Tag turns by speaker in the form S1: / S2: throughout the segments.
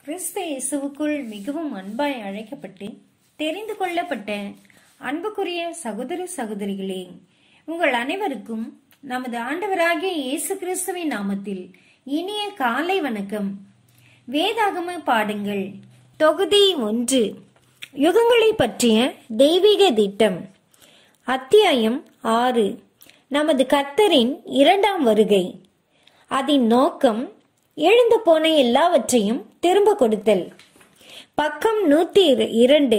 S1: கிறிஸ்து இயேசுவுக்குள் மிகவும் அன்பாய் அழைக்கப்பட்டு தெரிந்து கொள்ளப்பட்ட அன்புக்குரிய சகோதர சகோதரிகளே உங்கள் அனைவருக்கும் நமது ஆண்டவராகிய இயேசு கிறிஸ்துவின் நாமத்தில் இனிய காலை வணக்கம் வேதாகம பாடுங்கள் தொகுதி ஒன்று யுகங்களை பற்றிய தெய்வீக திட்டம் அத்தியாயம் ஆறு நமது கர்த்தரின் இரண்டாம் வருகை அதன் நோக்கம் எழுந்து போன எல்லாவற்றையும் திரும்ப கொடுத்தல் பக்கம் நூத்தி இர- இரண்டு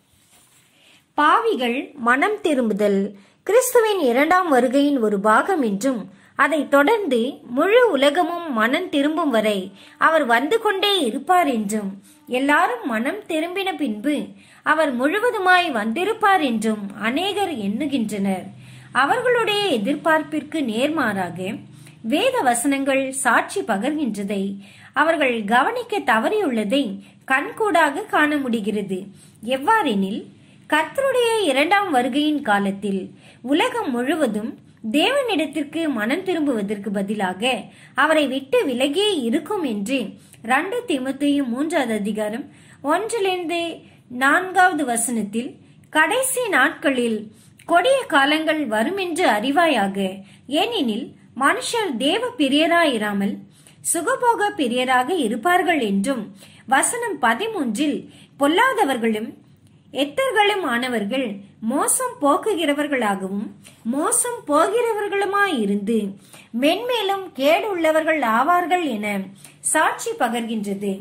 S1: பாவிகள் மனம் திரும்புதல் கிறிஸ்துவின் இரண்டாம் வருகையின் ஒரு பாகம் என்றும் அதைத் தொடர்ந்து முழு உலகமும் மனம் திரும்பும் வரை அவர் வந்து கொண்டே இருப்பார் என்றும் எல்லாரும் மனம் திரும்பின பின்பு அவர் முழுவதுமாய் வந்திருப்பார் என்றும் அநேகர் எண்ணுகின்றனர் அவர்களுடைய எதிர்பார்ப்பிற்கு நேர்மாறாக வேத வசனங்கள் சாட்சி பகர்கின்றதை அவர்கள் கவனிக்க தவறியுள்ளதை கண்கூடாக காண முடிகிறது எவ்வாறெனில் கர்த்தருடைய இரண்டாம் வருகையின் காலத்தில் உலகம் முழுவதும் தேவனிடத்திற்கு மனம் திரும்புவதற்கு பதிலாக அவரை விட்டு விலகியே இருக்கும் என்று ரெண்டு தீமத்தையும் மூன்றாவது அதிகாரம் ஒன்றிலிருந்து நான்காவது வசனத்தில் கடைசி நாட்களில் கொடிய காலங்கள் வரும் என்று அறிவாயாக ஏனெனில் மனுஷர் தேவ பிரியராயிராமல் சுகபோக பிரியராக இருப்பார்கள் என்றும் வசனம் பதிமூன்றில் பொல்லாதவர்களும் எத்தர்களும் ஆனவர்கள் மோசம் போக்குகிறவர்களாகவும் மோசம் போகிறவர்களுமாயிருந்து மென்மேலும் கேடு உள்ளவர்கள் ஆவார்கள் என சாட்சி பகர்கின்றது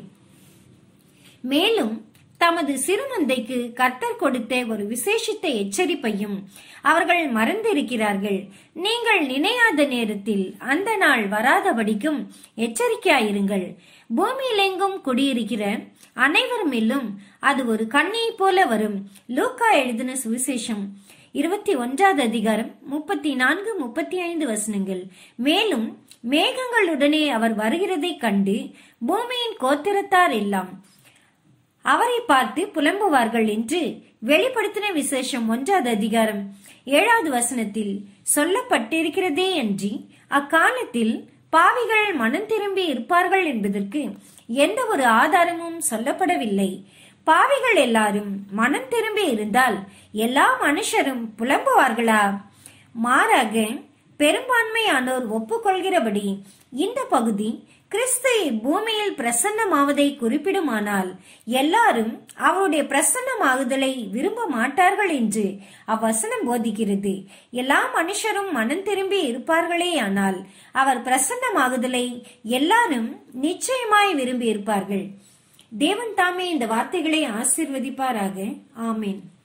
S1: மேலும் தமது சிறுமந்தைக்கு கர்த்தர் கொடுத்த ஒரு விசேஷித்த எச்சரிப்பையும் அவர்கள் மறந்திருக்கிறார்கள் நீங்கள் நினையாத நேரத்தில் அந்த நாள் வராதபடிக்கும் எச்சரிக்கையாயிருங்கள் பூமியிலெங்கும் குடியிருக்கிற அனைவர் மேலும் அது ஒரு கண்ணியைப் போல வரும் லூக்கா எழுதின சுவிசேஷம் இருபத்தி ஒன்றாவது அதிகாரம் முப்பத்தி நான்கு முப்பத்தி ஐந்து வசனங்கள் மேலும் மேகங்களுடனே அவர் வருகிறதைக் கண்டு பூமியின் கோத்திரத்தார் எல்லாம் அவரை பார்த்து புலம்புவார்கள் என்று வெளிப்படுத்தின விசேஷம் ஒன்றாவது அதிகாரம் ஏழாவது வசனத்தில் சொல்லப்பட்டிருக்கிறதே அன்றி அக்காலத்தில் பாவிகள் மனம் திரும்பி இருப்பார்கள் என்பதற்கு எந்த ஒரு ஆதாரமும் சொல்லப்படவில்லை பாவிகள் எல்லாரும் மனம் திரும்பி இருந்தால் எல்லா மனுஷரும் புலம்புவார்களா மாறாக பெரும்பான்மையானோர் ஒப்புக்கொள்கிறபடி இந்த பகுதி கிறிஸ்து பூமியில் பிரசன்னமாவதை குறிப்பிடுமானால் எல்லாரும் அவருடைய பிரசன்னமாகுதலை விரும்ப மாட்டார்கள் என்று அவ்வசனம் போதிக்கிறது எல்லா மனுஷரும் மனம் திரும்பி இருப்பார்களேயானால் அவர் பிரசன்னமாகுதலை எல்லாரும் நிச்சயமாய் விரும்பி இருப்பார்கள் தேவன் தாமே இந்த வார்த்தைகளை ஆசீர்வதிப்பாராக ஆமேன்